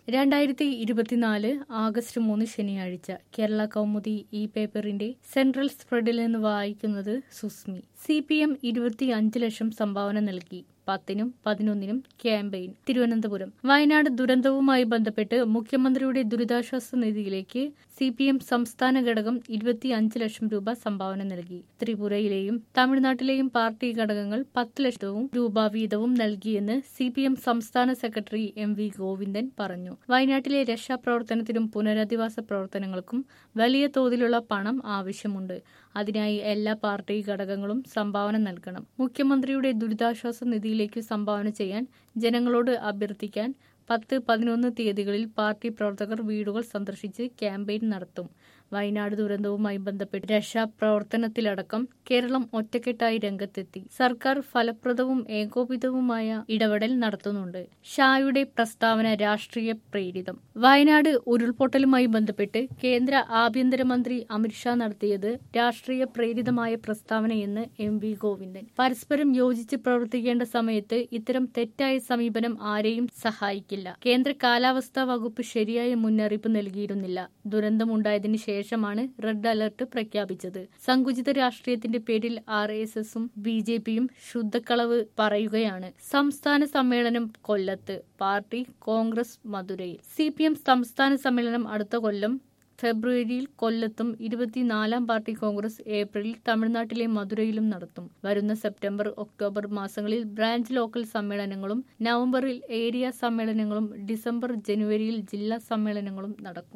രണ്ടായിരത്തി ഇരുപത്തിനാല് ആഗസ്റ്റ് മൂന്ന് ശനിയാഴ്ച കേരള കൗമുദി ഈ പേപ്പറിന്റെ സെൻട്രൽ സ്പ്രെഡിൽ നിന്ന് വായിക്കുന്നത് സുസ്മി സി പി എം ഇരുപത്തി അഞ്ച് ലക്ഷം സംഭാവന നൽകി പത്തിനും പതിനൊന്നിനും ക്യാമ്പയിൻ തിരുവനന്തപുരം വയനാട് ദുരന്തവുമായി ബന്ധപ്പെട്ട് മുഖ്യമന്ത്രിയുടെ ദുരിതാശ്വാസ നിധിയിലേക്ക് സി പി എം സംസ്ഥാന ഘടകം ഇരുപത്തി അഞ്ച് ലക്ഷം രൂപ സംഭാവന നൽകി ത്രിപുരയിലെയും തമിഴ്നാട്ടിലെയും പാർട്ടി ഘടകങ്ങൾ പത്ത് ലക്ഷവും രൂപ വീതവും നൽകിയെന്ന് സി പി എം സംസ്ഥാന സെക്രട്ടറി എം വി ഗോവിന്ദൻ പറഞ്ഞു വയനാട്ടിലെ രക്ഷാപ്രവർത്തനത്തിനും പുനരധിവാസ പ്രവർത്തനങ്ങൾക്കും വലിയ തോതിലുള്ള പണം ആവശ്യമുണ്ട് അതിനായി എല്ലാ പാർട്ടി ഘടകങ്ങളും സംഭാവന നൽകണം മുഖ്യമന്ത്രിയുടെ ദുരിതാശ്വാസ നിധിയിലേക്ക് സംഭാവന ചെയ്യാൻ ജനങ്ങളോട് അഭ്യർത്ഥിക്കാൻ പത്ത് പതിനൊന്ന് തീയതികളിൽ പാർട്ടി പ്രവർത്തകർ വീടുകൾ സന്ദർശിച്ച് ക്യാമ്പയിൻ നടത്തും വയനാട് ദുരന്തവുമായി ബന്ധപ്പെട്ട് രക്ഷാപ്രവർത്തനത്തിലടക്കം കേരളം ഒറ്റക്കെട്ടായി രംഗത്തെത്തി സർക്കാർ ഫലപ്രദവും ഏകോപിതവുമായ ഇടപെടൽ നടത്തുന്നുണ്ട് ഷായുടെ പ്രസ്താവന രാഷ്ട്രീയ പ്രേരിതം വയനാട് ഉരുൾപൊട്ടലുമായി ബന്ധപ്പെട്ട് കേന്ദ്ര ആഭ്യന്തരമന്ത്രി അമിത്ഷാ നടത്തിയത് രാഷ്ട്രീയ പ്രേരിതമായ പ്രസ്താവനയെന്ന് എം വി ഗോവിന്ദൻ പരസ്പരം യോജിച്ച് പ്രവർത്തിക്കേണ്ട സമയത്ത് ഇത്തരം തെറ്റായ സമീപനം ആരെയും സഹായിക്കില്ല കേന്ദ്ര കാലാവസ്ഥാ വകുപ്പ് ശരിയായ മുന്നറിയിപ്പ് നൽകിയിരുന്നില്ല ദുരന്തമുണ്ടായതിനു ശേഷമാണ് റെഡ് അലർട്ട് പ്രഖ്യാപിച്ചത് സങ്കുചിത രാഷ്ട്രീയത്തിന്റെ പേരിൽ ആർ എസ് എസും ബി ജെ പിയും ശുദ്ധക്കളവ് പറയുകയാണ് സംസ്ഥാന സമ്മേളനം കൊല്ലത്ത് പാർട്ടി കോൺഗ്രസ് മധുരയിൽ സി പി എം സംസ്ഥാന സമ്മേളനം അടുത്ത കൊല്ലം ഫെബ്രുവരിയിൽ കൊല്ലത്തും ഇരുപത്തിനാലാം പാർട്ടി കോൺഗ്രസ് ഏപ്രിലിൽ തമിഴ്നാട്ടിലെ മധുരയിലും നടത്തും വരുന്ന സെപ്റ്റംബർ ഒക്ടോബർ മാസങ്ങളിൽ ബ്രാഞ്ച് ലോക്കൽ സമ്മേളനങ്ങളും നവംബറിൽ ഏരിയ സമ്മേളനങ്ങളും ഡിസംബർ ജനുവരിയിൽ ജില്ലാ സമ്മേളനങ്ങളും നടക്കും